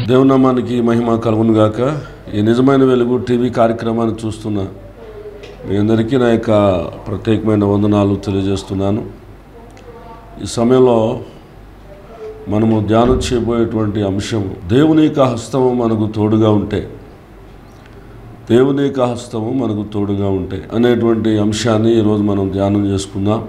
దేవునామానికి మహిమ కలుగును గాక ఈ నిజమైన వెలుగు టీవీ కార్యక్రమాన్ని చూస్తున్న మీ అందరికీ నా యొక్క ప్రత్యేకమైన వందనాలు తెలియజేస్తున్నాను ఈ సమయంలో మనము ధ్యానం చేయబోయేటువంటి అంశం దేవుని యొక్క హస్తము మనకు తోడుగా ఉంటే దేవుని యొక్క హస్తము మనకు తోడుగా ఉంటే అనేటువంటి అంశాన్ని ఈరోజు మనం ధ్యానం చేసుకుందాం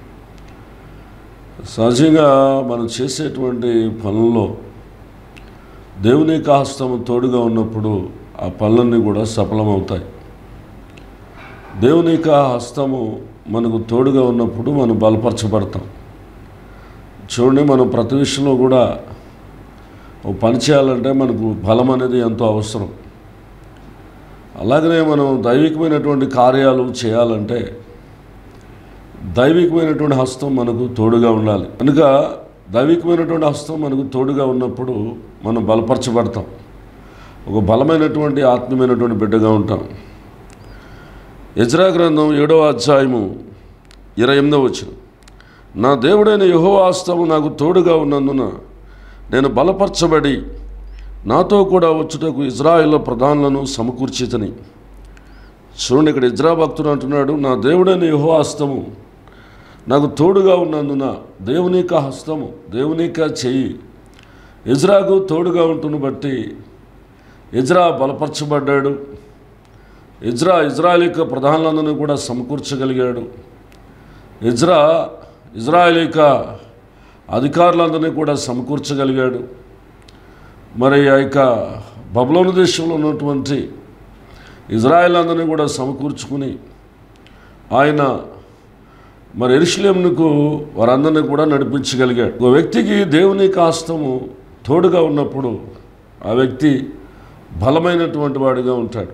సహజంగా మనం చేసేటువంటి పనుల్లో దేవుని యొక్క హస్తము తోడుగా ఉన్నప్పుడు ఆ పనులన్నీ కూడా సఫలమవుతాయి దేవుని యొక్క హస్తము మనకు తోడుగా ఉన్నప్పుడు మనం బలపరచబడతాం చూడండి మనం ప్రతి విషయంలో కూడా ఓ పని చేయాలంటే మనకు బలం అనేది ఎంతో అవసరం అలాగనే మనం దైవికమైనటువంటి కార్యాలు చేయాలంటే దైవికమైనటువంటి హస్తం మనకు తోడుగా ఉండాలి కనుక దైవికమైనటువంటి హస్తం మనకు తోడుగా ఉన్నప్పుడు మనం బలపరచబడతాం ఒక బలమైనటువంటి ఆత్మీయమైనటువంటి బిడ్డగా ఉంటాం యజ్రా గ్రంథం ఏడవ అధ్యాయము ఇరవై ఎనిమిదవ వచ్చిన నా దేవుడైన యహోవాస్తము నాకు తోడుగా ఉన్నందున నేను బలపరచబడి నాతో కూడా వచ్చుటకు ఇజ్రాయిల్ ప్రధానులను సమకూర్చితని చూడండి ఇక్కడ ఇజ్రా భక్తుడు అంటున్నాడు నా దేవుడైన యహోవాస్తము నాకు తోడుగా ఉన్నందున దేవుని యొక్క హస్తము దేవుని యొక్క చెయ్యి ఇజ్రాకు తోడుగా ఉంటును బట్టి ఇజ్రా బలపరచబడ్డాడు ఇజ్రా ఇజ్రాయల్ యొక్క ప్రధానులందరినీ కూడా సమకూర్చగలిగాడు ఇజ్రా ఇజ్రాయల్ యొక్క అధికారులందరినీ కూడా సమకూర్చగలిగాడు మరి ఆ యొక్క బబులోని దేశంలో ఉన్నటువంటి ఇజ్రాయల్ అందరినీ కూడా సమకూర్చుకుని ఆయన మరి ఎరుషులేమునకు వారందరినీ కూడా నడిపించగలిగాడు ఒక వ్యక్తికి దేవుని కాస్తము తోడుగా ఉన్నప్పుడు ఆ వ్యక్తి బలమైనటువంటి వాడిగా ఉంటాడు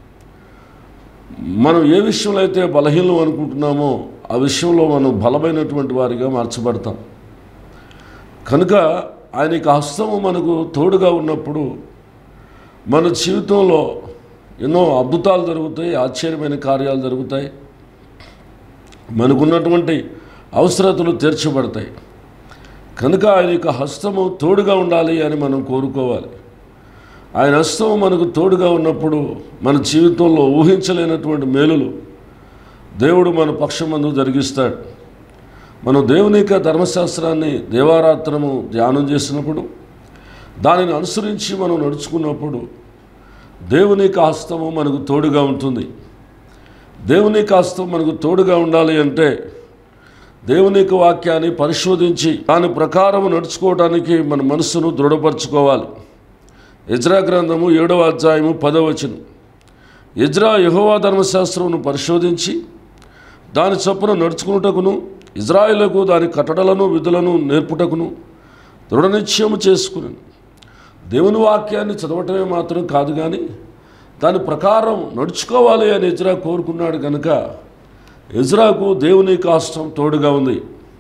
మనం ఏ విషయంలో అయితే బలహీనం అనుకుంటున్నామో ఆ విషయంలో మనం బలమైనటువంటి వారిగా మార్చబడతాం కనుక ఆయన యొక్క హస్తము మనకు తోడుగా ఉన్నప్పుడు మన జీవితంలో ఎన్నో అద్భుతాలు జరుగుతాయి ఆశ్చర్యమైన కార్యాలు జరుగుతాయి మనకున్నటువంటి అవసరతలు తీర్చబడతాయి కనుక ఆయన యొక్క హస్తము తోడుగా ఉండాలి అని మనం కోరుకోవాలి ఆయన హస్తము మనకు తోడుగా ఉన్నప్పుడు మన జీవితంలో ఊహించలేనటువంటి మేలులు దేవుడు మన పక్షమందు జరిగిస్తాడు మనం దేవుని యొక్క ధర్మశాస్త్రాన్ని దేవారాత్రము ధ్యానం చేసినప్పుడు దానిని అనుసరించి మనం నడుచుకున్నప్పుడు దేవుని యొక్క హస్తము మనకు తోడుగా ఉంటుంది దేవుని యొక్క హస్తం మనకు తోడుగా ఉండాలి అంటే దేవుని యొక్క వాక్యాన్ని పరిశోధించి దాని ప్రకారం నడుచుకోవడానికి మన మనస్సును దృఢపరచుకోవాలి ఇజ్రా గ్రంథము ఏడవ అధ్యాయము పదవచనం ఇజ్రా యహోవా ధర్మశాస్త్రమును పరిశోధించి దాని చొప్పున నడుచుకున్నటకును ఇజ్రాయిలకు దాని కట్టడలను విధులను నేర్పుటకును దృఢనిశ్చయము చేసుకుని దేవుని వాక్యాన్ని చదవటమే మాత్రం కాదు కానీ దాని ప్రకారం నడుచుకోవాలి అని ఇజ్రా కోరుకున్నాడు కనుక ఇజ్రాకు దేవుని కాష్టం తోడుగా ఉంది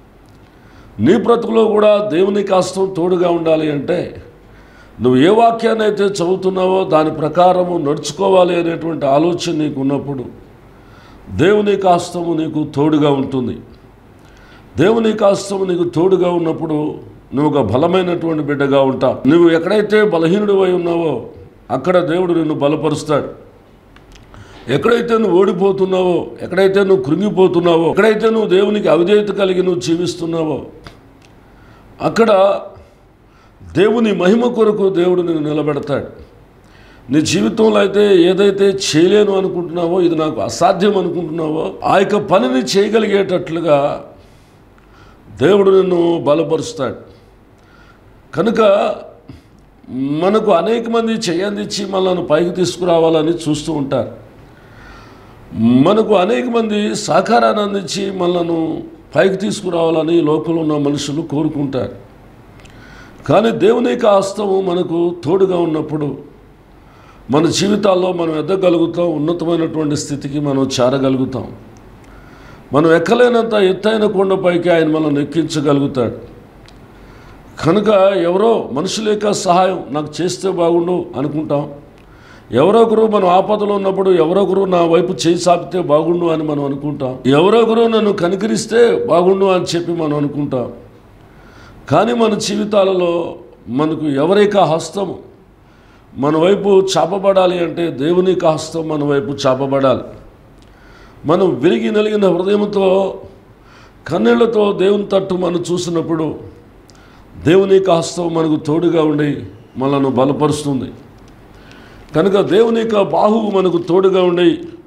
నీ బ్రతుకులో కూడా దేవుని కాష్టం తోడుగా ఉండాలి అంటే నువ్వు ఏ వాక్యాన్ని అయితే చదువుతున్నావో దాని ప్రకారము నడుచుకోవాలి అనేటువంటి ఆలోచన నీకు ఉన్నప్పుడు దేవుని కాస్తము నీకు తోడుగా ఉంటుంది దేవుని కాస్తము నీకు తోడుగా ఉన్నప్పుడు నువ్వు ఒక బలమైనటువంటి బిడ్డగా ఉంటావు నువ్వు ఎక్కడైతే బలహీనుడు అయి ఉన్నావో అక్కడ దేవుడు నిన్ను బలపరుస్తాడు ఎక్కడైతే నువ్వు ఓడిపోతున్నావో ఎక్కడైతే నువ్వు కృంగిపోతున్నావో ఎక్కడైతే నువ్వు దేవునికి అవిధేయత కలిగి నువ్వు జీవిస్తున్నావో అక్కడ దేవుని మహిమ కొరకు దేవుడు నిన్ను నిలబెడతాడు నీ జీవితంలో అయితే ఏదైతే చేయలేను అనుకుంటున్నావో ఇది నాకు అసాధ్యం అనుకుంటున్నావో ఆ యొక్క పనిని చేయగలిగేటట్లుగా దేవుడు నిన్ను బలపరుస్తాడు కనుక మనకు అనేక మంది చేయందిచ్చి మనల్ని పైకి తీసుకురావాలని చూస్తూ ఉంటారు మనకు అనేక మంది సహకారాన్ని అందించి మనలను పైకి తీసుకురావాలని లోకంలో ఉన్న మనుషులు కోరుకుంటారు కానీ దేవుని యొక్క హస్తము మనకు తోడుగా ఉన్నప్పుడు మన జీవితాల్లో మనం ఎదగలుగుతాం ఉన్నతమైనటువంటి స్థితికి మనం చేరగలుగుతాం మనం ఎక్కలేనంత ఎత్తైన కొండపైకి ఆయన మనల్ని ఎక్కించగలుగుతాడు కనుక ఎవరో మనుషుల యొక్క సహాయం నాకు చేస్తే బాగుండు అనుకుంటాం ఎవరొకరు మనం ఆపదలో ఉన్నప్పుడు ఎవరొకరు నా వైపు చేయి సాపితే బాగుండు అని మనం అనుకుంటాం ఎవరొకరు నన్ను కనికరిస్తే బాగుండు అని చెప్పి మనం అనుకుంటాం కానీ మన జీవితాలలో మనకు ఎవరైక హస్తము మన వైపు చాపబడాలి అంటే దేవుని యొక్క హస్తం మన వైపు చాపబడాలి మనం విరిగి నలిగిన హృదయంతో కన్నీళ్లతో దేవుని తట్టు మనం చూసినప్పుడు దేవుని యొక్క హస్తం మనకు తోడుగా ఉండి మనను బలపరుస్తుంది కనుక దేవుని యొక్క బాహువు మనకు తోడుగా ఉండి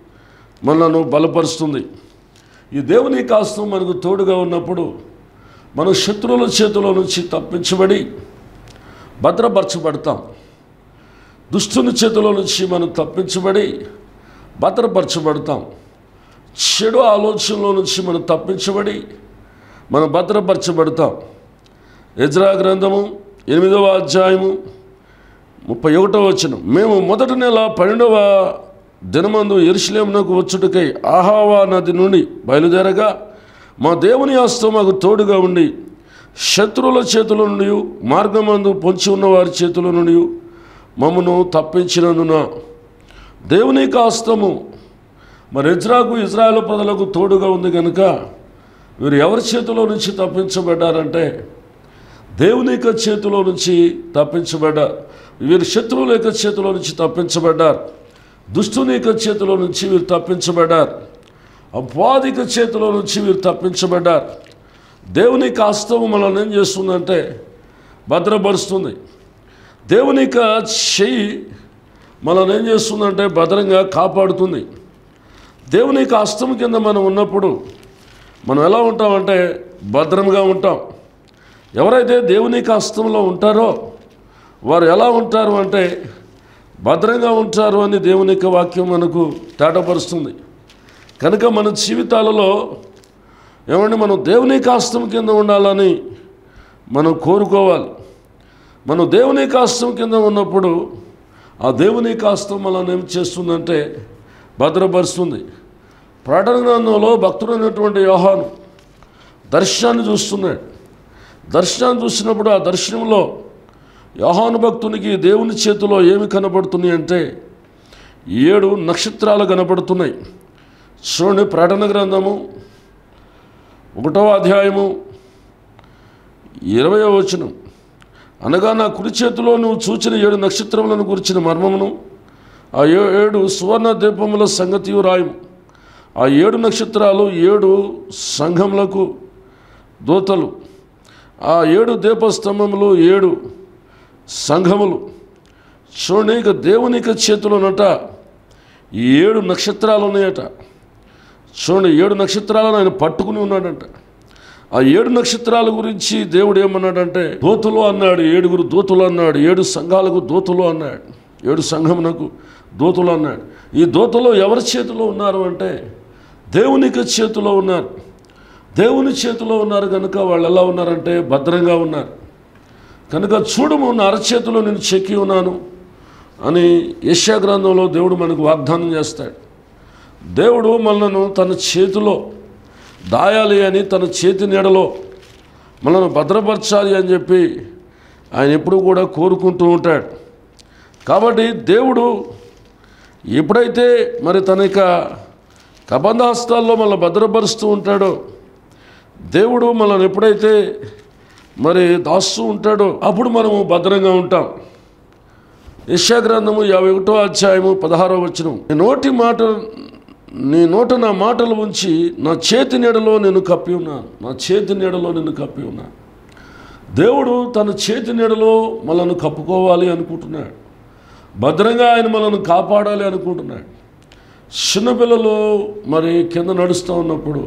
మనను బలపరుస్తుంది ఈ దేవుని యొక్క హస్తం మనకు తోడుగా ఉన్నప్పుడు మన శత్రువుల చేతిలో నుంచి తప్పించబడి భద్రపరచబడతాం దుష్టుని చేతిలో నుంచి మనం తప్పించబడి భద్రపరచబడతాం చెడు ఆలోచనలో నుంచి మనం తప్పించబడి మనం భద్రపరచబడతాం ఎజ్రా గ్రంథము ఎనిమిదవ అధ్యాయము ముప్పై ఒకటవ వచనం మేము మొదటి నెల పన్నెండవ దినమందు ఎరుసలేమునకు వచ్చుటకై ఆహావా నది నుండి బయలుదేరగా మా దేవుని హస్తం మాకు తోడుగా ఉండి శత్రువుల చేతుల నుండి మార్గమందు పొంచి ఉన్న వారి చేతుల నుండి మమ్మను తప్పించినందున దేవుని యొక్క హస్తము మరి ఇజ్రాకు ఇజ్రాయెల్ ప్రజలకు తోడుగా ఉంది కనుక వీరు ఎవరి చేతిలో నుంచి తప్పించబడ్డారంటే దేవుని యొక్క చేతిలో నుంచి తప్పించబడ్డారు వీరు శత్రువుల యొక్క చేతిలో నుంచి తప్పించబడ్డారు దుష్టుని యొక్క చేతిలో నుంచి వీరు తప్పించబడ్డారు అపాధిక చేతిలో నుంచి వీరు తప్పించబడ్డారు దేవుని యొక్క హస్తము మనల్ని ఏం చేస్తుందంటే భద్రపరుస్తుంది దేవుని యొక్క చెయ్యి మనల్ని ఏం చేస్తుందంటే భద్రంగా కాపాడుతుంది దేవుని యొక్క హస్తం కింద మనం ఉన్నప్పుడు మనం ఎలా ఉంటామంటే భద్రంగా ఉంటాం ఎవరైతే దేవుని యొక్క హస్తంలో ఉంటారో వారు ఎలా ఉంటారు అంటే భద్రంగా ఉంటారు అని దేవుని యొక్క వాక్యం మనకు తేటపరుస్తుంది కనుక మన జీవితాలలో ఏమంటే మనం దేవుని యొక్క హస్తం కింద ఉండాలని మనం కోరుకోవాలి మనం దేవుని యొక్క హస్తం కింద ఉన్నప్పుడు ఆ దేవుని యొక్క హస్తం మనల్ని ఏం చేస్తుందంటే భద్రపరుస్తుంది ప్రకటన గ్రంథంలో భక్తుడైనటువంటి యోహాను దర్శనాన్ని చూస్తున్నాడు దర్శనాన్ని చూసినప్పుడు ఆ దర్శనంలో యోహాను భక్తునికి దేవుని చేతిలో ఏమి కనబడుతున్నాయి అంటే ఏడు నక్షత్రాలు కనబడుతున్నాయి చూడండి ప్రకటన గ్రంథము ఒకటవ అధ్యాయము ఇరవయో వచనం అనగా నా కుడి చేతిలో నువ్వు చూచిన ఏడు నక్షత్రములను గురించిన మర్మమును ఆ ఏ- ఏడు సువర్ణ దీపముల సంగతియు రాయము ఆ ఏడు నక్షత్రాలు ఏడు సంఘములకు దూతలు ఆ ఏడు దీపస్తంభములు ఏడు సంఘములు చూడండి ఇక దేవుని యొక్క చేతిలోనట ఈ ఏడు నక్షత్రాలు ఉన్నాయట చూడండి ఏడు నక్షత్రాలను ఆయన పట్టుకుని ఉన్నాడంట ఆ ఏడు నక్షత్రాల గురించి దేవుడు ఏమన్నాడంటే దూతలు అన్నాడు ఏడుగురు దూతలు అన్నాడు ఏడు సంఘాలకు దూతలు అన్నాడు ఏడు సంఘమునకు దూతలు అన్నాడు ఈ దూతలు ఎవరి చేతిలో ఉన్నారు అంటే దేవునికి చేతిలో ఉన్నారు దేవుని చేతిలో ఉన్నారు కనుక వాళ్ళు ఎలా ఉన్నారంటే భద్రంగా ఉన్నారు కనుక చూడము నా అరచేతిలో నేను చెక్కి ఉన్నాను అని యెషయా గ్రంథంలో దేవుడు మనకు వాగ్దానం చేస్తాడు దేవుడు మనలను తన చేతిలో దాయాలి అని తన చేతి నీడలో మనల్ని భద్రపరచాలి అని చెప్పి ఆయన ఎప్పుడూ కూడా కోరుకుంటూ ఉంటాడు కాబట్టి దేవుడు ఎప్పుడైతే మరి తన యొక్క కబంధహస్తాల్లో మనల్ని భద్రపరుస్తూ ఉంటాడో దేవుడు మనల్ని ఎప్పుడైతే మరి దాస్తూ ఉంటాడో అప్పుడు మనము భద్రంగా ఉంటాం యెషయా గ్రంథము యాభై ఒకటో అధ్యాయము పదహారో వచనం నీ నోటి మాట నీ నోట నా మాటలు ఉంచి నా చేతి నీడలో నేను కప్పి ఉన్నాను నా చేతి నీడలో నేను కప్పి ఉన్నాను దేవుడు తన చేతి నీడలో మనల్ని కప్పుకోవాలి అనుకుంటున్నాడు భద్రంగా ఆయన మనల్ని కాపాడాలి అనుకుంటున్నాడు చిన్నపిల్లలు మరి కింద నడుస్తూ ఉన్నప్పుడు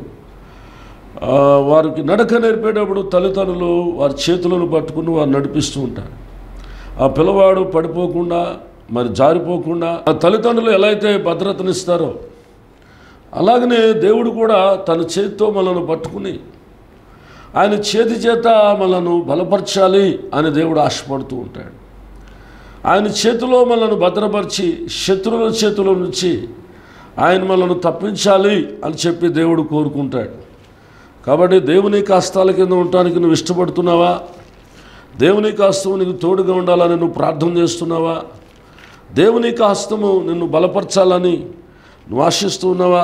ఆ, వారికి నడక నేర్పేటప్పుడు తల్లిదండ్రులు వారి చేతులను పట్టుకుని వారు నడిపిస్తూ ఉంటారు ఆ పిల్లవాడు పడిపోకుండా మరి జారిపోకుండా ఆ తల్లిదండ్రులు ఎలా అయితే భద్రతనిస్తారో అలాగనే దేవుడు కూడా తన చేతితో మనల్ని పట్టుకుని ఆయన చేతి చేత మనల్ని బలపరచాలి అని దేవుడు ఆశపడుతూ ఉంటాడు ఆయన చేతిలో మనల్ని భద్రపరిచి శత్రువుల చేతిలో నుంచి ఆయన మనల్ని తప్పించాలి అని చెప్పి దేవుడు కోరుకుంటాడు కాబట్టి దేవుని కష్టాల కింద ఉండటానికి నువ్వు ఇష్టపడుతున్నావా దేవుని హస్తము నీకు తోడుగా ఉండాలని నువ్వు ప్రార్థన చేస్తున్నావా దేవుని హస్తము నిన్ను బలపరచాలని నువ్వు ఆశిస్తూ ఉన్నావా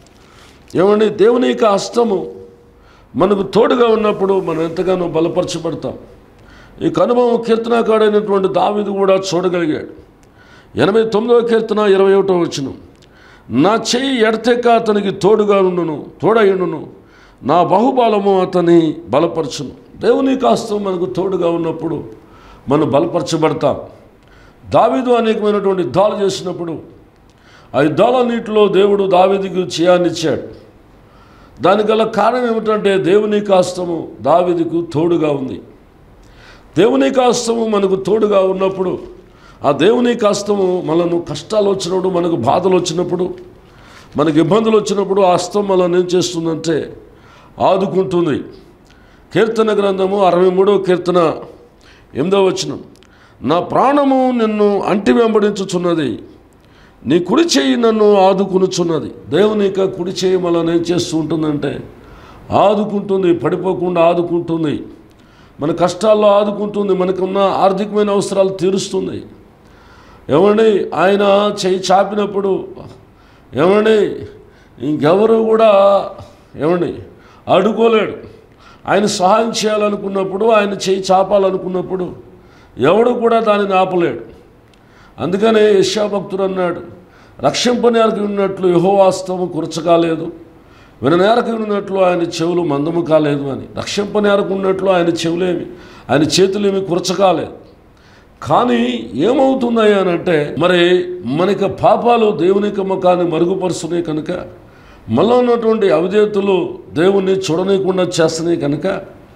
ఏమండి దేవుని యొక్క హస్తము మనకు తోడుగా ఉన్నప్పుడు మనం ఎంతగానో బలపరచబడతాం ఈ కనుభవం కీర్తనాకాడైనటువంటి దావిదు కూడా చూడగలిగాడు ఎనభై తొమ్మిదవ కీర్తన ఇరవై ఒకటో వచ్చిన నా చెయ్యి ఎడతెక్క అతనికి తోడుగా ఉండును తోడయుండును నా బాహుబలము అతని బలపరచును దేవుని కాస్తం మనకు తోడుగా ఉన్నప్పుడు మనం బలపరచబడతాం దావీదు అనేకమైనటువంటి యుద్ధాలు చేసినప్పుడు ఆ యుద్ధాలన్నింటిలో దేవుడు దావీదుకు చేయాన్నిచ్చాడు దానికల్ల కారణం ఏమిటంటే దేవుని కాస్తము దావీదుకు తోడుగా ఉంది దేవుని కాస్తము మనకు తోడుగా ఉన్నప్పుడు ఆ దేవుని కాస్తము మనను కష్టాలు వచ్చినప్పుడు మనకు బాధలు వచ్చినప్పుడు మనకు ఇబ్బందులు వచ్చినప్పుడు ఆ హస్తం మనల్ని ఏం చేస్తుందంటే ఆదుకుంటుంది కీర్తన గ్రంథము అరవై మూడవ కీర్తన ఎనిమిదవ వచనం నా ప్రాణము నిన్ను అంటి వెంబడించుచున్నది నీ కుడి చేయి నన్ను ఆదుకునుచున్నది దేవుని యొక్క కుడి చేయి మనల్ని ఏం చేస్తూ ఉంటుందంటే ఆదుకుంటుంది పడిపోకుండా ఆదుకుంటుంది మన కష్టాల్లో ఆదుకుంటుంది మనకున్న ఆర్థికమైన అవసరాలు తీరుస్తుంది ఏమండి ఆయన చేయి చాపినప్పుడు ఏమండి ఇంకెవరు కూడా ఏమండి అడుకోలేడు ఆయన సహాయం చేయాలనుకున్నప్పుడు ఆయన చేయి చాపాలనుకున్నప్పుడు ఎవడు కూడా దానిని ఆపలేడు అందుకనే యశాభక్తుడు అన్నాడు రక్షింపనేరకు ఉన్నట్లు యహోవాస్తవము కురచకాలేదు విననేరకు ఉన్నట్లు ఆయన చెవులు మందము కాలేదు అని రక్షింపనేరకు ఉన్నట్లు ఆయన చెవులేమి ఆయన చేతులేమి కురచకాలేదు కానీ ఏమవుతున్నాయి అని అంటే మరి మనకి పాపాలు దేవుని యొక్క ముఖాన్ని మరుగుపరుస్తున్నాయి కనుక మనలో ఉన్నటువంటి అవిధేతులు దేవుణ్ణి చూడనీయకుండా చేస్తున్నాయి కనుక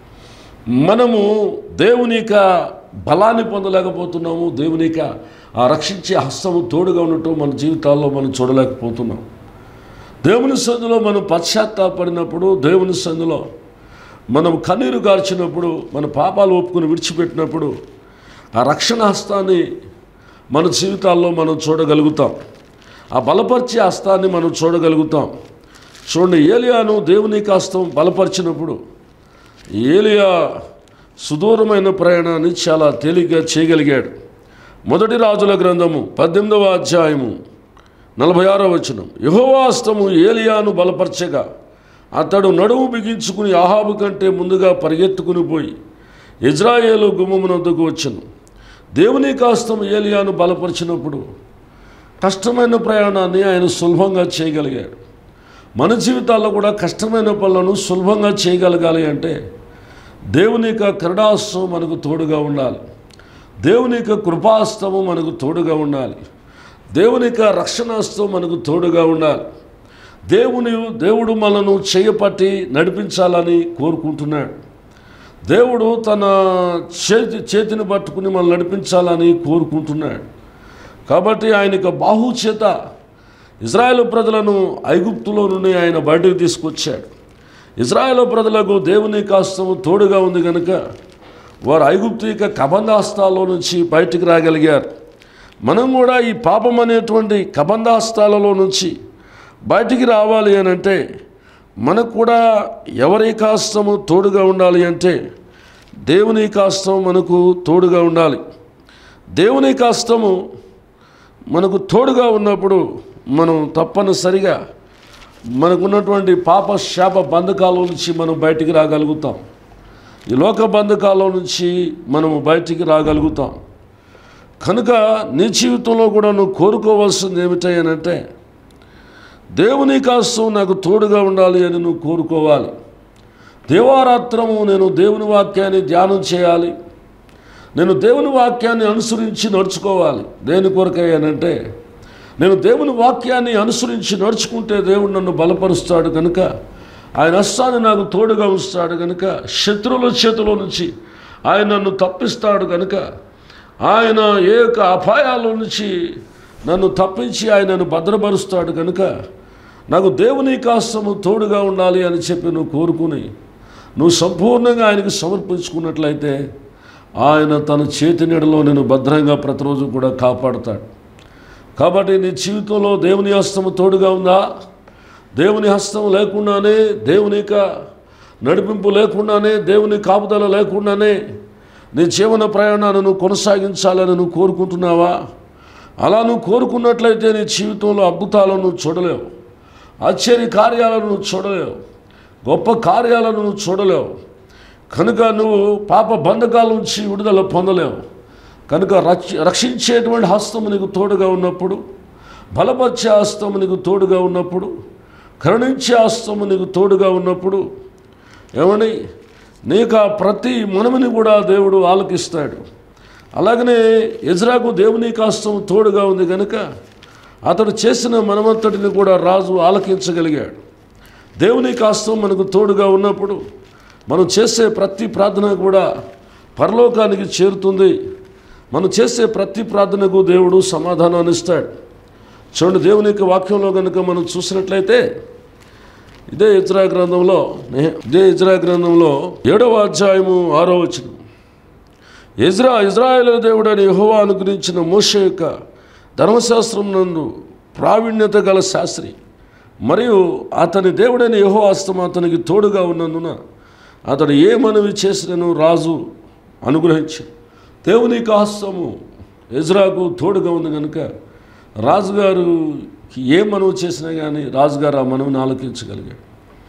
మనము దేవుని యొక్క బలాన్ని పొందలేకపోతున్నాము దేవుని యొక్క ఆ రక్షించే హస్తము తోడుగా ఉండటం మన జీవితాల్లో మనం చూడలేకపోతున్నాం దేవుని సందులో మనం పశ్చాత్తాపడినప్పుడు దేవుని సందులో మనం కన్నీరు గార్చినప్పుడు మన పాపాలు ఒప్పుకుని విడిచిపెట్టినప్పుడు ఆ రక్షణ హస్తాన్ని మన జీవితాల్లో మనం చూడగలుగుతాం ఆ బలపరిచే హస్తాన్ని మనం చూడగలుగుతాం చూడండి ఏలియాను దేవుని హస్తం బలపరిచినప్పుడు ఏలియా సుదూరమైన ప్రయాణాన్ని చాలా తేలిగ్గా చేయగలిగాడు మొదటి రాజుల గ్రంథము పద్దెనిమిదవ అధ్యాయము నలభై ఆరో వచనం యహోవాస్తము ఏలియాను బలపరచగా అతడు నడుము బిగించుకుని ఆహాబు కంటే ముందుగా పరిగెత్తుకుని పోయి ఇజ్రాయేలు గుమ్మమునందుకు వచ్చను దేవుని కాస్తం ఏలియాను బలపరిచినప్పుడు కష్టమైన ప్రయాణాన్ని ఆయన సులభంగా చేయగలిగాడు మన జీవితాల్లో కూడా కష్టమైన పనులను సులభంగా చేయగలగాలి అంటే దేవుని యొక్క కరుణాస్తం మనకు తోడుగా ఉండాలి దేవుని యొక్క కృపాస్తము మనకు తోడుగా ఉండాలి దేవుని యొక్క రక్షణాస్తం మనకు తోడుగా ఉండాలి దేవుని దేవుడు మనను చేయపట్టి నడిపించాలని కోరుకుంటున్నాడు దేవుడు తన చేతి చేతిని పట్టుకుని మనల్ని నడిపించాలని కోరుకుంటున్నాడు కాబట్టి ఆయన యొక్క బాహు చేత ఇజ్రాయేల్ ప్రజలను ఐగుప్తులో నుండి ఆయన బయటకు తీసుకొచ్చాడు ఇజ్రాయేల్ ప్రజలకు దేవుని కాస్తము తోడుగా ఉంది కనుక వారు ఐగుప్తు యొక్క కబంధాస్తాల్లో నుంచి బయటికి రాగలిగారు మనం కూడా ఈ పాపం అనేటువంటి కబంధాస్తాలలో నుంచి బయటికి రావాలి అని అంటే మనకు కూడా ఎవరి కాస్తము తోడుగా ఉండాలి అంటే దేవుని కాస్తం మనకు తోడుగా ఉండాలి దేవుని కాస్తము మనకు తోడుగా ఉన్నప్పుడు మనం తప్పనిసరిగా మనకున్నటువంటి పాప శాప బంధకాల నుంచి మనం బయటికి రాగలుగుతాం ఈ లోక బంధకాల నుంచి మనము బయటికి రాగలుగుతాం కనుక నీ జీవితంలో కూడా నువ్వు కోరుకోవాల్సింది ఏమిటంటే దేవుని కాస్తం నాకు తోడుగా ఉండాలి అని నువ్వు కోరుకోవాలి దేవారాత్రము నేను దేవుని వాక్యాన్ని ధ్యానం చేయాలి నేను దేవుని వాక్యాన్ని అనుసరించి నడుచుకోవాలి దేని కొరకయ్యానంటే నేను దేవుని వాక్యాన్ని అనుసరించి నడుచుకుంటే దేవుడు నన్ను బలపరుస్తాడు కనుక ఆయన హస్తాన్ని నాకు తోడుగా ఉంచుతాడు కనుక శత్రువుల చేతిలో నుంచి ఆయన నన్ను తప్పిస్తాడు కనుక ఆయన ఏ యొక్క అపాయాల నుంచి నన్ను తప్పించి ఆయన నన్ను భద్రపరుస్తాడు కనుక నాకు దేవుని కాస్తము తోడుగా ఉండాలి అని చెప్పి నువ్వు కోరుకుని నువ్వు సంపూర్ణంగా ఆయనకు సమర్పించుకున్నట్లయితే ఆయన తన చేతి నీడలో నేను భద్రంగా ప్రతిరోజు కూడా కాపాడుతాడు కాబట్టి నీ జీవితంలో దేవుని హస్తము తోడుగా ఉందా దేవుని హస్తం లేకుండానే దేవుని యొక్క నడిపింపు లేకుండానే దేవుని కాపుదల లేకుండానే నీ జీవన ప్రయాణాన్ని నువ్వు కొనసాగించాలని నువ్వు కోరుకుంటున్నావా అలా నువ్వు కోరుకున్నట్లయితే నీ జీవితంలో అద్భుతాలను నువ్వు చూడలేవు ఆశ్చర్య కార్యాలను నువ్వు చూడలేవు గొప్ప కార్యాలను నువ్వు చూడలేవు కనుక నువ్వు పాప బంధకాల నుంచి విడుదల పొందలేవు కనుక రక్ష రక్షించేటువంటి హస్తము నీకు తోడుగా ఉన్నప్పుడు బలపరిచే హస్తము నీకు తోడుగా ఉన్నప్పుడు కరుణించే హస్తము నీకు తోడుగా ఉన్నప్పుడు ఏమని నీకు ఆ ప్రతి మనముని కూడా దేవుడు ఆలకిస్తాడు అలాగనే ఎజ్రాకు దేవుని కాస్తం తోడుగా ఉంది కనుక అతడు చేసిన మనమంతటిని కూడా రాజు ఆలకించగలిగాడు దేవుని కాస్తం మనకు తోడుగా ఉన్నప్పుడు మనం చేసే ప్రతి ప్రార్థన కూడా పరలోకానికి చేరుతుంది మనం చేసే ప్రతి ప్రార్థనకు దేవుడు సమాధానాన్ని ఇస్తాడు చూడండి దేవుని యొక్క వాక్యంలో కనుక మనం చూసినట్లయితే ఇదే ఇజ్రా గ్రంథంలో నే- ఇదే ఇజ్రా గ్రంథంలో ఏడవ అధ్యాయము ఆరో వచనం ఇజ్రా ఇజ్రాయేల్ దేవుడని యెహోవా అనుగ్రహించిన మోషే యొక్క ధర్మశాస్త్రం నందు ప్రావీణ్యత గల శాస్త్రి మరియు అతని దేవుడైన యెహోవా హస్తం అతనికి తోడుగా ఉన్నందున అతడు ఏ మనవి చేసినను రాజు అనుగ్రహించి దేవుని యొక్క హస్తము ఎజ్రాకు తోడుగా ఉంది కనుక రాజుగారుకి ఏ మనవి చేసినా కానీ రాజుగారు ఆ మనవిని ఆలకించగలిగాడు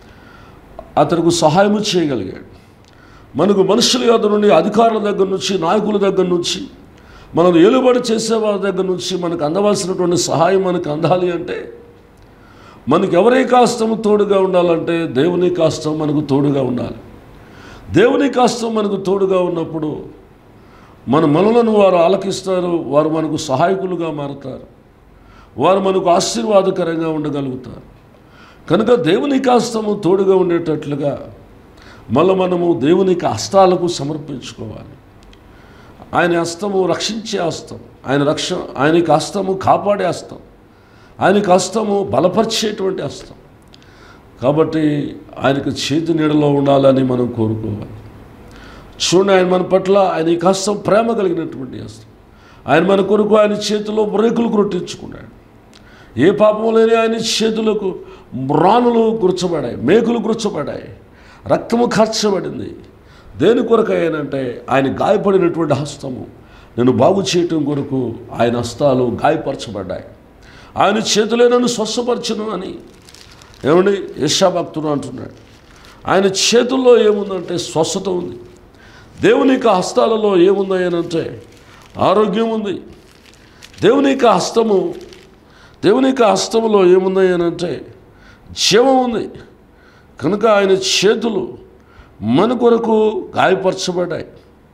అతనికి సహాయము చేయగలిగాడు మనకు మనుషుల యొద్ద నుండి అధికారుల దగ్గర నుంచి నాయకుల దగ్గర నుంచి మనం ఏలుబడి చేసే వారి దగ్గర నుంచి మనకు అందవలసినటువంటి సహాయం మనకు అందాలి అంటే మనకు ఎవరి కాస్తము తోడుగా ఉండాలంటే దేవుని కాస్తం మనకు తోడుగా ఉండాలి దేవుని కాస్తం మనకు తోడుగా ఉన్నప్పుడు మన మనలను వారు ఆలకిస్తారు వారు మనకు సహాయకులుగా మారుతారు వారు మనకు ఆశీర్వాదకరంగా ఉండగలుగుతారు కనుక దేవుని కాస్తము తోడుగా ఉండేటట్లుగా మళ్ళీ మనము దేవునికి హస్తాలకు సమర్పించుకోవాలి ఆయన హస్తము రక్షించే హస్తం ఆయన రక్ష ఆయనకి హస్తము కాపాడే హస్తం ఆయనకి హస్తము బలపరిచేటువంటి హస్తం కాబట్టి ఆయనకు చేతి నీడలో ఉండాలని మనం కోరుకోవాలి చూడండి ఆయన మన పట్ల ఆయన ఈ హస్తం ప్రేమ కలిగినటువంటి హస్తం ఆయన మన కొరకు ఆయన చేతిలో బ్రేకులు కొట్టించుకున్నాడు ఏ పాపం లేని ఆయన చేతులకు మ్రానులు గుర్చబడాయి మేకులు గుర్చబడాయి రక్తము ఖర్చబడింది దేని కొరకు ఆయనంటే ఆయన గాయపడినటువంటి హస్తము నేను బాగు చేయటం కొరకు ఆయన హస్తాలు గాయపరచబడ్డాయి ఆయన చేతులే నన్ను స్వస్థపరచును అని ఏమండి యశాభక్తుడు అంటున్నాడు ఆయన చేతుల్లో ఏముందంటే స్వస్థత ఉంది దేవుని యొక్క హస్తాలలో ఏముందనంటే ఆరోగ్యం ఉంది దేవుని యొక్క హస్తము దేవుని యొక్క హస్తములో ఏముంది అని అంటే జీవం ఉంది కనుక ఆయన చేతులు మన కొరకు గాయపరచబడ్డాయి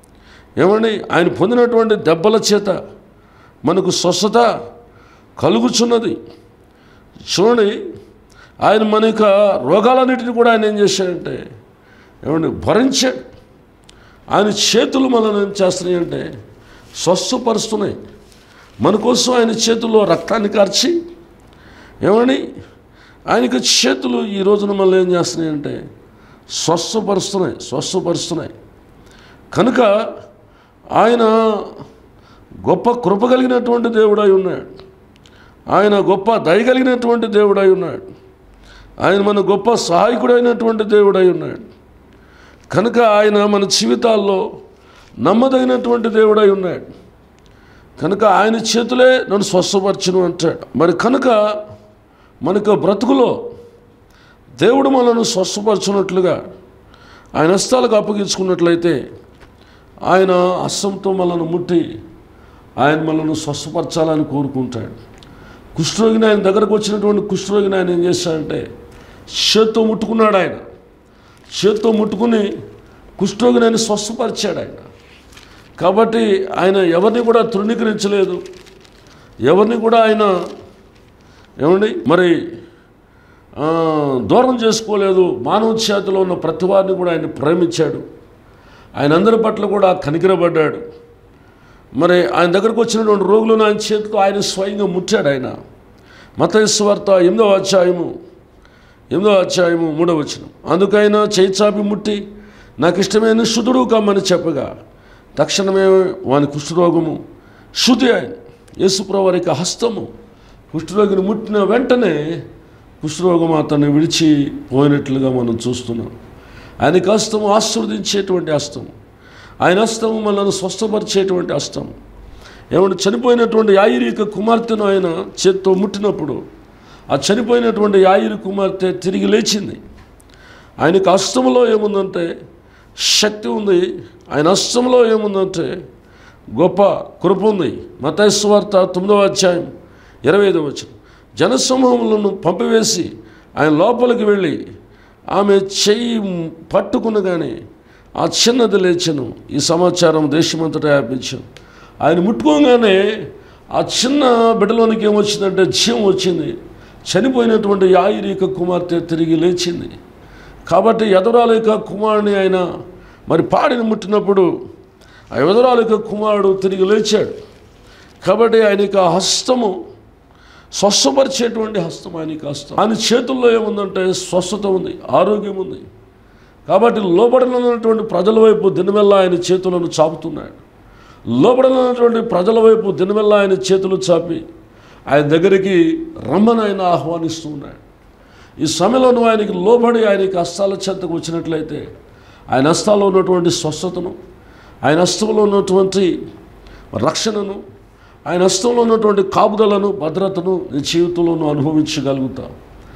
ఏమండి ఆయన పొందినటువంటి దెబ్బల చేత మనకు స్వస్థత కలుగుచున్నది చూడండి ఆయన మన యొక్క రోగాలన్నిటిని కూడా ఆయన ఏం చేశాడంటే ఏమండి భరించాడు ఆయన చేతులు మనల్ని ఏం చేస్తున్నాయి అంటే స్వస్థపరుస్తున్నాయి మన కోసం ఆయన చేతుల్లో రక్తాన్ని కార్చి ఏమని ఆయనకి చేతులు ఈ రోజున మళ్ళీ ఏం చేస్తున్నాయి అంటే స్వస్థపరుస్తున్నాయి స్వస్థపరుస్తున్నాయి కనుక ఆయన గొప్ప కృప కలిగినటువంటి దేవుడై ఉన్నాడు ఆయన గొప్ప దయ కలిగినటువంటి దేవుడై ఉన్నాడు ఆయన మన గొప్ప సహాయకుడైనటువంటి దేవుడై ఉన్నాడు కనుక ఆయన మన జీవితాల్లో నమ్మదగినటువంటి దేవుడై ఉన్నాడు కనుక ఆయన చేతులే నన్ను స్వస్థపరచును అంటాడు మరి కనుక మనకు బ్రతుకులో దేవుడు మనను స్వస్థపరచున్నట్లుగా ఆయన హస్తాలకు అప్పగించుకున్నట్లయితే ఆయన హస్తంతో మనల్ని ముట్టి ఆయన మనల్ని స్వస్థపరచాలని కోరుకుంటాడు కుష్ఠరోగిని ఆయన దగ్గరకు వచ్చినటువంటి కుష్ఠరోగిని ఆయన ఏం చేశాడంటే చేత్తో ముట్టుకున్నాడు ఆయన చేత్తో ముట్టుకుని కుష్ఠరోగిని ఆయన స్వస్థపరిచాడు ఆయన కాబట్టి ఆయన ఎవరిని కూడా తృణీకరించలేదు ఎవరిని కూడా ఆయన ఏమండి మరి ఆ, దూరం చేసుకోలేదు మానవ చేతిలో ఉన్న ప్రతి వారిని కూడా ఆయన ప్రేమించాడు ఆయన అందరి పట్ల కూడా కనికరపడ్డాడు మరి ఆయన దగ్గరకు వచ్చినటువంటి రోగులను ఆయన చేతితో ఆయన స్వయంగా ముట్టాడు ఆయన మతేశ్వార్త ఎనిమిదవ అధ్యాయము ఎనిమిదవ అధ్యాయము మూడవ వచనం అందుకైనా చేయి చాపి ముట్టి నాకు ఇష్టమైన శుద్ధుడు కమ్మని చెప్పగా తక్షణమే వాని కుష్ఠరోగము శుద్ధి ఆయన యేసుప్రవారి యొక్క హస్తము కుష్ఠరోగిని ముట్టిన వెంటనే కుష్ఠరోగం అతన్ని విడిచి పోయినట్లుగా మనం చూస్తున్నాం ఆయనకి హస్తము ఆశీర్వదించేటువంటి హస్తము ఆయన హస్తము మనల్ని స్వస్థపరిచేటువంటి హస్తము ఏమంటే చనిపోయినటువంటి యాయిరి యొక్క కుమార్తెను ఆయన చేత్తో ముట్టినప్పుడు ఆ చనిపోయినటువంటి యాయిరి కుమార్తె తిరిగి లేచింది ఆయనకు హస్తంలో ఏముందంటే శక్తి ఉంది ఆయన హస్తంలో ఏముందంటే గొప్ప కృప ఉంది మతేశ్వార్త తొమ్మిదవ అధ్యాయం ఇరవై ఐదవ వచ్చిన జనసమూహములను పంపివేసి ఆయన లోపలికి వెళ్ళి ఆమె చెయ్యి పట్టుకునగానే ఆ చిన్నది లేచను ఈ సమాచారం దేశమంతటా వ్యాపించాను ఆయన ముట్టుకోగానే ఆ చిన్న బిడ్డలోనికి ఏమొచ్చిందంటే జీవం వచ్చింది చనిపోయినటువంటి యాయిరీక కుమార్తె తిరిగి లేచింది కాబట్టి ఎదురాలేక కుమారుని ఆయన మరి పాడిని ముట్టినప్పుడు ఆ ఎదురాలేక కుమారుడు తిరిగి లేచాడు కాబట్టి ఆయనకి ఆ హస్తము స్వస్థపరిచేటువంటి హస్తం ఆయనకి హస్తం ఆయన చేతుల్లో ఏముందంటే స్వస్థత ఉంది ఆరోగ్యం ఉంది కాబట్టి లోబడనటువంటి ప్రజల వైపు దినమెల్లా ఆయన చేతులను చాపుతున్నాడు లోబడనటువంటి ప్రజల వైపు దినమెల్లా ఆయన చేతులు చాపి ఆయన దగ్గరికి రమ్మని ఆయన ఆహ్వానిస్తూ ఉన్నాడు ఈ సమయంలో నువ్వు ఆయనకి లోబడి ఆయనకి హస్తాల చెంతకు వచ్చినట్లయితే ఆయన హస్తాల్లో ఉన్నటువంటి స్వస్థతను ఆయన హస్తంలో ఉన్నటువంటి రక్షణను ఆయన హస్తంలో ఉన్నటువంటి కాపుదలను భద్రతను నీ జీవితంలో నువ్వు అనుభవించగలుగుతావు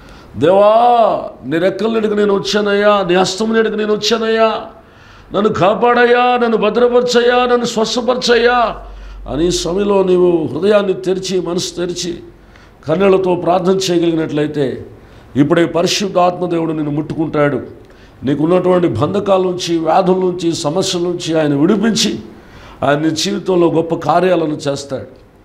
దేవా నీ రెక్కల నెడుగు నేను వచ్చానయ్యా నీ హస్తం నెడుగు నేను వచ్చానయ్యా నన్ను కాపాడయ్యా నన్ను భద్రపరచయ్యా నన్ను స్వస్థపరచయ్యా అని ఈ సమయంలో నీవు హృదయాన్ని తెరిచి మనసు తెరిచి కన్నెలతో ప్రార్థన చేయగలిగినట్లయితే ఇప్పుడే పరిశుద్ధ ఆత్మదేవుడు నిన్ను ముట్టుకుంటాడు నీకున్నటువంటి బంధకాల నుంచి వ్యాధుల నుంచి సమస్యల నుంచి ఆయన విడిపించి ఆయన నీ జీవితంలో గొప్ప కార్యాలను చేస్తాడు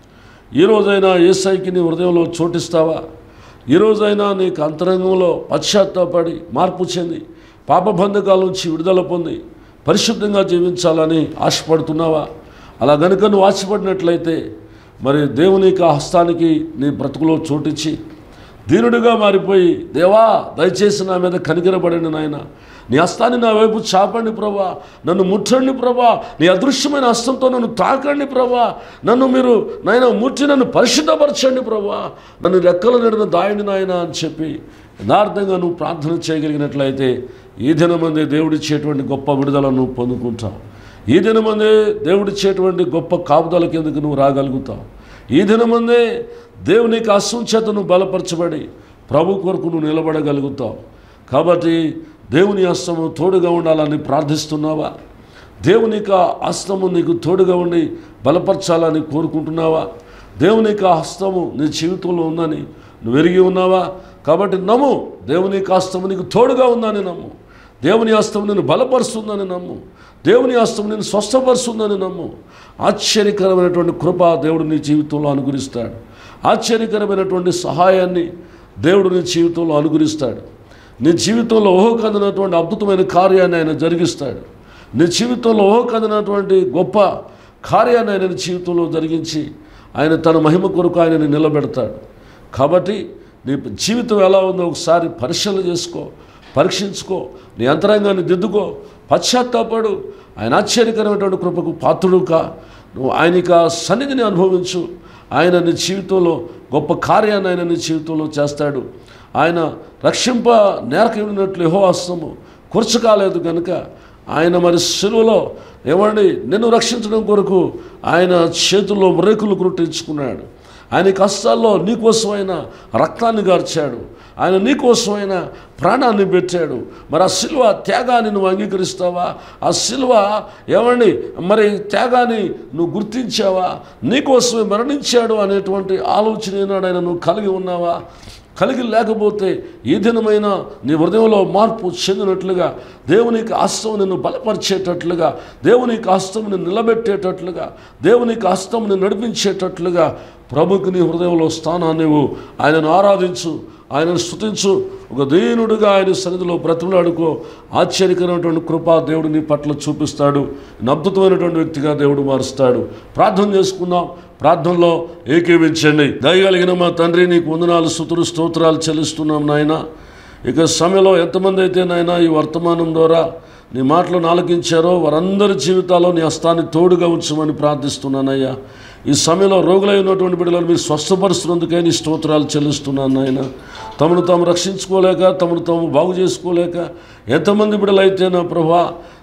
ఈ రోజైనా ఏసైకి నీ హృదయంలో చోటిస్తావా ఈ రోజైనా నీకు అంతరంగంలో పశ్చాత్తాపడి మార్పు చెంది పాపబంధకాల నుంచి విడుదల పొంది పరిశుద్ధంగా జీవించాలని ఆశపడుతున్నావా అలా గనుక నువ్వు ఆశపడినట్లయితే మరి దేవునికి ఆ హస్తానికి నీ బ్రతుకులో చోటిచ్చి దీనుడిగా మారిపోయి దేవా దయచేసి నా మీద కనికరపడండి నాయన నీ హస్తాన్ని నా వైపు చాపండి ప్రభా నన్ను ముట్టండి ప్రభా నీ అదృశ్యమైన హస్తంతో నన్ను తాకండి ప్రభా నన్ను మీరు నాయన ముట్టి నన్ను పరిశుద్ధపరచండి ప్రభా నన్ను రెక్కల నిడిన దాయండి నాయన అని చెప్పి యథార్థంగా నువ్వు ప్రార్థన చేయగలిగినట్లయితే ఈ దినమందే దేవుడిచ్చేటువంటి గొప్ప విడుదలను నువ్వు పొందుకుంటావు ఈ దినమందే దేవుడిచ్చేటువంటి గొప్ప కాపుదల కిందకు నువ్వు రాగలుగుతావు ఈ దినమందే దేవునికి అసంచేతను బలపరచబడి ప్రభు కొరకు నువ్వు నిలబడగలుగుతావు కాబట్టి దేవుని హస్తము తోడుగా ఉండాలని ప్రార్థిస్తున్నావా దేవుని యొక్క హస్తము నీకు తోడుగా ఉండి బలపరచాలని కోరుకుంటున్నావా దేవుని యొక్క హస్తము నీ జీవితంలో ఉందని నువ్వు ఎరిగి ఉన్నావా కాబట్టి నమ్ము దేవుని యొక్క హస్తము నీకు తోడుగా ఉందని నమ్ము దేవుని హస్తం నేను బలపరుస్తుందని నమ్ము దేవుని హస్తం నేను స్వస్థపరుస్తుందని నమ్ము ఆశ్చర్యకరమైనటువంటి కృప దేవుడు నీ జీవితంలో అనుగ్రహిస్తాడు ఆశ్చర్యకరమైనటువంటి సహాయాన్ని దేవుడు నీ జీవితంలో అనుగ్రహిస్తాడు నీ జీవితంలో ఊహకందినటువంటి అద్భుతమైన కార్యాన్ని ఆయన జరిగిస్తాడు నీ జీవితంలో ఊహకందినటువంటి గొప్ప కార్యాన్ని ఆయన నీ జీవితంలో జరిగించి ఆయన తన మహిమ కొరకు ఆయనని నిలబెడతాడు కాబట్టి నీ జీవితం ఎలా ఉందో ఒకసారి పరిశీలన చేసుకో పరీక్షించుకో నీ అంతరంగాన్ని దిద్దుకో పశ్చాత్తాపడు ఆయన ఆశ్చర్యకరమైనటువంటి కృపకు పాత్రుడు కా నువ్వు ఆయనక సన్నిధిని అనుభవించు ఆయన నీ జీవితంలో గొప్ప కార్యాన్ని ఆయన నీ జీవితంలో చేస్తాడు ఆయన రక్షింప నేరకమైనట్లు యెహోవాస్తము కూర్చకాలేదు కనుక ఆయన మరి సెలువులో ఏమండి నిన్ను రక్షించడం కొరకు ఆయన చేతుల్లో రేకులు కుట్టించుకున్నాడు ఆయన కష్టాల్లో నీకోసమైన రక్తాన్ని గార్చాడు ఆయన నీకోసమైన ప్రాణాన్ని పెట్టాడు మరి ఆ సిలువ త్యాగాన్ని నువ్వు అంగీకరిస్తావా ఆ సిలువ ఏమండి మరి త్యాగాన్ని నువ్వు గుర్తించావా నీకోసమే మరణించాడు అనేటువంటి ఆలోచన ఏనాడు ఆయన నువ్వు కలిగి ఉన్నావా కలిగి లేకపోతే ఈ దినమైన నీ హృదయంలో మార్పు చెందినట్లుగా దేవునికి హస్తం నిన్ను బలపరిచేటట్లుగా దేవునికి హస్తం నిన్ను నిలబెట్టేటట్లుగా దేవునికి హస్తం నిన్ను నడిపించేటట్లుగా ప్రభుకి నీ హృదయంలో స్థానాన్ని ఇవ్వు ఆయనను ఆరాధించు ఆయనను స్తుతించు ఒక దీనుడిగా ఆయన సన్నిధిలో బ్రతులాడుకో ఆశ్చర్యకరమైనటువంటి కృపా దేవుడు నీ పట్ల చూపిస్తాడు అద్భుతమైనటువంటి వ్యక్తిగా దేవుడు మారుస్తాడు ప్రార్థన చేసుకుందాం ప్రార్థనలో ఏకీవించండి దయగలిగిన మా తండ్రి నీకు వందనాలు స్తుతులు స్తోత్రాలు చెల్లిస్తున్నాం నాయన ఇక సమయంలో ఎంతమంది అయితే నాయన ఈ వర్తమానం ద్వారా నీ మాటలను ఆలకించారో వారందరి జీవితాల్లో నీ హస్తాన్ని తోడుగా ఉంచమని ప్రార్థిస్తున్నానయ్యా ఈ సమయంలో రోగులై ఉన్నటువంటి బిడ్డలను మీరు స్వస్థపరుస్తున్నందుకే నీ స్తోత్రాలు చెల్లిస్తున్నాను నాయన తమను తాము రక్షించుకోలేక తమను తాము బాగు చేసుకోలేక ఎంతమంది బిడ్డలైతే నా ప్రభా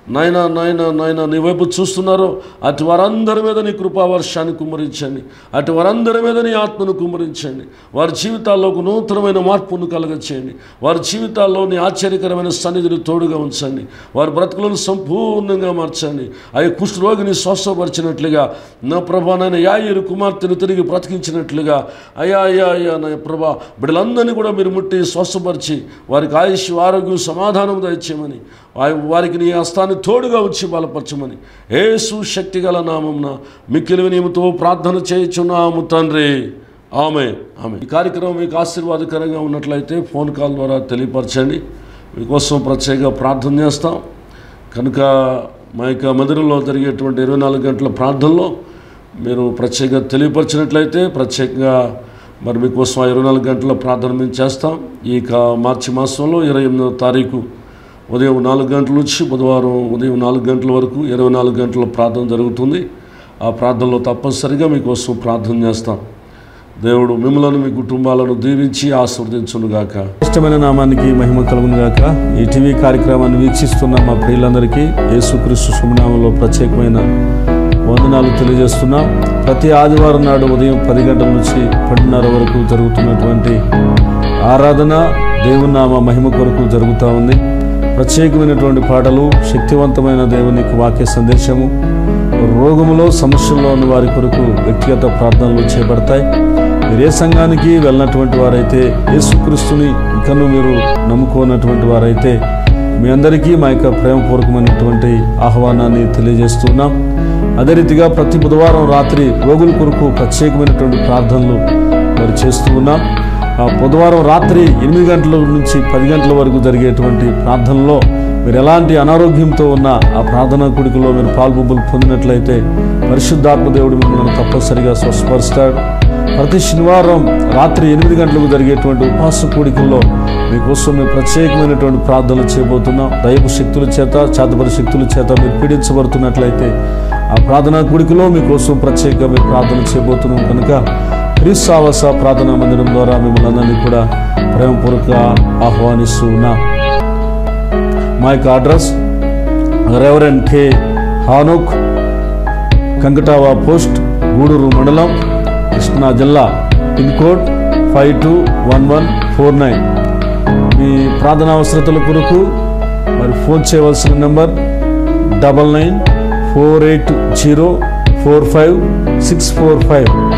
నాయన నాయన నాయన నీ వైపు చూస్తున్నారో అటు వారందరి మీద నీ కృపావర్షాన్ని కుమ్మరించండి అటు వారందరి మీద నీ ఆత్మను కుమ్మరించండి వారి జీవితాల్లో ఒక నూతనమైన మార్పును కలగచేయండి వారి జీవితాల్లో నీ ఆశ్చర్యకరమైన సన్నిధిని తోడుగా ఉంచండి వారి బ్రతుకులను సంపూర్ణంగా మార్చండి అవి కుష్ఠరోగిని స్వస్థపరిచినట్లుగా నా ప్రభా నాయన యాయిరు కుమార్తెను తిరిగి బ్రతికించినట్లుగా అయ్యా అయ్యా అయ్యా నా ప్రభా బిడ్డలందరినీ కూడా మీరు ముట్టి స్వస్థపరిచి వారికి ఆయుష్ ఆరోగ్యం సమాధానం దయచేయమని వా- వారికి నీ హస్తాన్ని తోడుగా వచ్చి బలపరచమని ఏసు శక్తి గల నామంన మిక్కిలి వినియముతో ప్రార్థన చేయుచున్నాము తండ్రి ఆమె ఆమె ఈ కార్యక్రమం మీకు ఆశీర్వాదకరంగా ఉన్నట్లయితే ఫోన్ కాల్ ద్వారా తెలియపరచండి మీకోసం ప్రత్యేక ప్రార్థన చేస్తాం కనుక మా యొక్క మందిరంలో జరిగేటువంటి ఇరవై నాలుగు గంటల ప్రార్థనలో మీరు ప్రత్యేకంగా తెలియపరిచినట్లయితే ప్రత్యేకంగా మరి మీకోసం ఆ ఇరవై నాలుగు గంటల ప్రార్థన మేము చేస్తాం ఈ కా- మార్చి మాసంలో ఇరవై ఎనిమిదవ తారీఖు ఉదయం నాలుగు గంటల నుంచి బుధవారం ఉదయం నాలుగు గంటల వరకు ఇరవై నాలుగు గంటల ప్రార్థన జరుగుతుంది ఆ ప్రార్థనలో తప్పనిసరిగా మీకోసం ప్రార్థన చేస్తాం దేవుడు మిమ్మల్ని మీ కుటుంబాలను దీవించి ఆశీర్వదించునుగాక ఇష్టమైన నామానికి మహిమ కలుగును గాక ఈ టీవీ కార్యక్రమాన్ని వీక్షిస్తున్న మా ప్రియులందరికీ యేసుక్రీస్తు శుభనామంలో ప్రత్యేకమైన వందనాలు తెలియజేస్తున్నాం ప్రతి ఆదివారం నాడు ఉదయం పది గంటల నుంచి పన్నెండున్నర వరకు జరుగుతున్నటువంటి ఆరాధన దేవుని నామ మహిమ కొరకు జరుగుతూ ఉంది ప్రత్యేకమైనటువంటి పాటలు శక్తివంతమైన దేవునికి వాక్య సందేశము రోగములో సమస్యల్లో ఉన్న వారి కొరకు వ్యక్తిగత ప్రార్థనలు చేపడతాయి మీరు ఏ సంఘానికి వెళ్ళినటువంటి వారైతే యేసుక్రీస్తుని ఇంకను మీరు నమ్ముకోనటువంటి వారైతే మీ అందరికీ మా యొక్క ప్రేమపూర్వకమైనటువంటి ఆహ్వానాన్ని తెలియజేస్తున్నాం అదే రీతిగా ప్రతి బుధవారం రాత్రి రోగుల కొరకు ప్రత్యేకమైనటువంటి ప్రార్థనలు మరి చేస్తూ ఉన్నాం ఆ బుధవారం రాత్రి ఎనిమిది గంటల నుంచి పది గంటల వరకు జరిగేటువంటి ప్రార్థనలో మీరు ఎలాంటి అనారోగ్యంతో ఉన్న ఆ ప్రార్థనా కుడికలో మీరు పాల్పొంపులు పొందినట్లయితే పరిశుద్ధాత్మ దేవుడు మిమ్మల్ని తప్పనిసరిగా స్వస్థపరుస్తాడు ప్రతి శనివారం రాత్రి ఎనిమిది గంటలకు జరిగేటువంటి ఉపవాస కూడికల్లో మీకోసం మేము ప్రత్యేకమైనటువంటి ప్రార్థనలు చేయబోతున్నాం దైవ శక్తుల చేత చేతపరి శక్తుల చేత మీరు పీడించబడుతున్నట్లయితే ఆ ప్రార్థనా కూడికలో మీకోసం ప్రత్యేకంగా మేము ప్రార్థన చేయబోతున్నాం కనుక క్రీస్తావాస ప్రార్థనా మందిరం ద్వారా మిమ్మల్ని అందరినీ కూడా ప్రేమపూర్వక ఆహ్వానిస్తూ ఉన్నాం మా యొక్క అడ్రస్ రెవరెన్ కె హానుక్ కంకటావా పోస్ట్ గూడూరు మండలం కృష్ణా జిల్లా pin code five two one one four nine మీ ప్రార్థన అవసరతల కొరకు మరి ఫోన్ చేయవలసిన number double nine four eight zero four five six four five